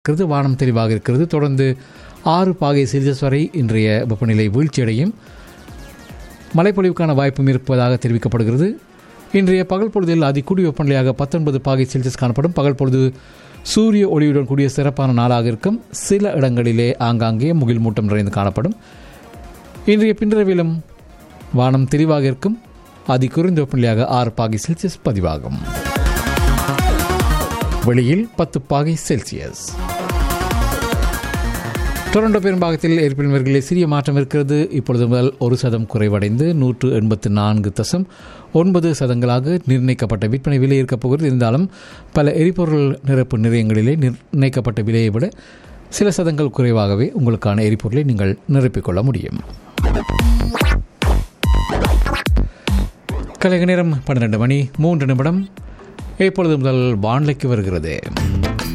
இருக்கிறது வானம் தெளிவாக இருக்கிறது தொடர்ந்து ஆறு பாகை செல்சியஸ் வரை இன்றைய வெப்பநிலை வீழ்ச்சியடையும் மழைப்பொழிவுக்கான வாய்ப்பும் இருப்பதாக தெரிவிக்கப்படுகிறது இன்றைய பகல் பொழுதில் அதிகூடிய வெப்பநிலையாக பத்தொன்பது பாகை செல்சியஸ் காணப்படும் பகல் பொழுது சூரிய ஒளியுடன் கூடிய சிறப்பான நாளாக இருக்கும் சில இடங்களிலே ஆங்காங்கே முகில் மூட்டம் நிறைந்து காணப்படும் இன்றைய பின்றரவிலும் வானம் தெளிவாக இருக்கும் அதி குறைந்த வெப்பநிலையாக ஆறு பாகை செல்சியஸ் பதிவாகும் வெளியில் பத்து பாகை செல்சியஸ் டொரண்டோ பெரும்பாகத்தில் ஏற்படுவர்களில் சிறிய மாற்றம் இருக்கிறது இப்பொழுது முதல் ஒரு சதம் குறைவடைந்து நூற்று எண்பத்து நான்கு தசம் ஒன்பது சதங்களாக நிர்ணயிக்கப்பட்ட விற்பனை விலை இருக்கப் போகிறது இருந்தாலும் பல எரிபொருள் நிரப்பு நிலையங்களிலே நிர்ணயிக்கப்பட்ட விலையை விட சில சதங்கள் குறைவாகவே உங்களுக்கான எரிபொருளை நீங்கள் நிரப்பிக்கொள்ள முடியும் கலைக நேரம் பன்னிரண்டு மணி மூன்று நிமிடம் இப்பொழுது முதல் வானிலைக்கு வருகிறது